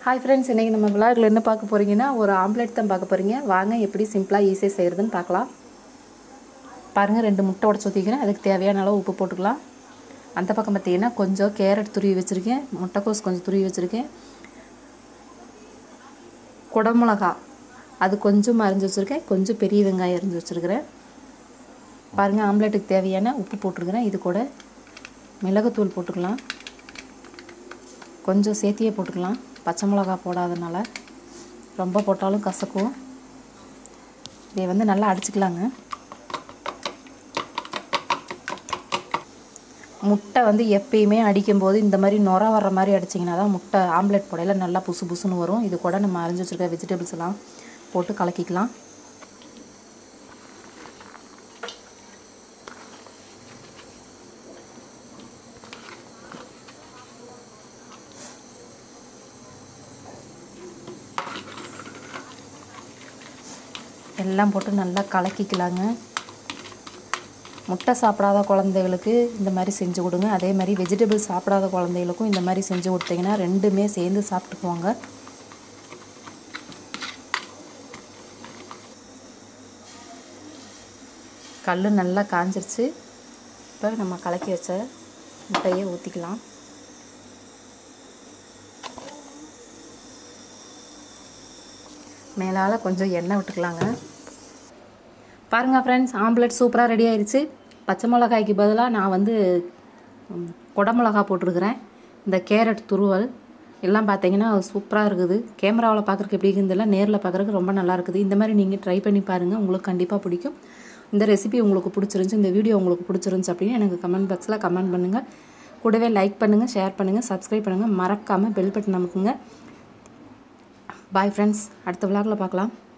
hi friends இன்றைக்கி நம்ம விளாகில் என்ன பார்க்க போகிறீங்கன்னா ஒரு ஆம்லெட் தான் பார்க்க போகிறீங்க வாங்க எப்படி சிம்பிளாக ஈஸியாக செய்கிறதுன்னு பார்க்கலாம் பாருங்கள் ரெண்டு முட்டை உடச்சி ஊற்றிக்கிறேன் அதுக்கு தேவையான அளவு உப்பு போட்டுக்கலாம் அந்த பக்கம் பார்த்தீங்கன்னா கொஞ்சம் கேரட் துருவி வச்சுருக்கேன் முட்டைக்கோஸ் கொஞ்சம் துருவி வச்சுருக்கேன் குடமிளகா அது கொஞ்சம் அரிஞ்சு வச்சுருக்கேன் கொஞ்சம் பெரிய வெங்காயம் அரிஞ்சு வச்சுருக்கிறேன் பாருங்கள் ஆம்லெட்டுக்கு தேவையான உப்பு போட்டிருக்கிறேன் இது கூட மிளகுத்தூள் போட்டுக்கலாம் கொஞ்சம் சேர்த்தியே போட்டுக்கலாம் பச்சை மிளகா போடாதனால ரொம்ப போட்டாலும் கசக்கும் இதை வந்து நல்லா அடிச்சுக்கலாங்க முட்டை வந்து எப்பயுமே அடிக்கும்போது இந்த மாதிரி நுர வர்ற மாதிரி அடிச்சிங்கன்னா தான் முட்டை ஆம்லெட் போடையில் நல்லா புசு புசுன்னு வரும் இது கூட நம்ம அரிஞ்சு வச்சுருக்க வெஜிடபிள்ஸ் எல்லாம் போட்டு கலக்கிக்கலாம் எல்லாம் போட்டு நல்லா கலக்கிக்கலாங்க முட்டை சாப்பிடாத குழந்தைகளுக்கு இந்த மாதிரி செஞ்சு கொடுங்க அதே மாதிரி வெஜிடபிள் சாப்பிடாத குழந்தைகளுக்கும் இந்த மாதிரி செஞ்சு கொடுத்தீங்கன்னா ரெண்டுமே சேர்ந்து சாப்பிட்டுக்குவாங்க கல் நல்லா காஞ்சிருச்சு இப்போ நம்ம கலக்கி வச்ச முட்டையை ஊற்றிக்கலாம் மேலால் கொஞ்சம் எண்ணெய் விட்டுக்கலாங்க பாருங்கள் ஃப்ரெண்ட்ஸ் ஆம்லெட் சூப்பராக ரெடி ஆயிடுச்சு பச்சை மிளகாய்க்கு பதிலாக நான் வந்து குடமிளகா போட்டிருக்கிறேன் இந்த கேரட் துருவல் எல்லாம் பார்த்தீங்கன்னா சூப்பராக இருக்குது கேமராவில் பார்க்குறக்கு எப்படி இருக்குதுல நேரில் பார்க்குறக்கு ரொம்ப நல்லா இருக்குது இந்த மாதிரி நீங்கள் ட்ரை பண்ணி பாருங்கள் உங்களுக்கு கண்டிப்பாக பிடிக்கும் இந்த ரெசிபி உங்களுக்கு பிடிச்சிருந்துச்சி இந்த வீடியோ உங்களுக்கு பிடிச்சிருந்துச்சி அப்படின்னு எனக்கு கமெண்ட் பாக்ஸில் கமெண்ட் பண்ணுங்கள் கூடவே லைக் பண்ணுங்கள் ஷேர் பண்ணுங்கள் சப்ஸ்கிரைப் பண்ணுங்கள் மறக்காமல் பெல் பட்டன் அமுக்குங்க பாய் ஃப்ரெண்ட்ஸ் அடுத்த விளாகில் பார்க்கலாம்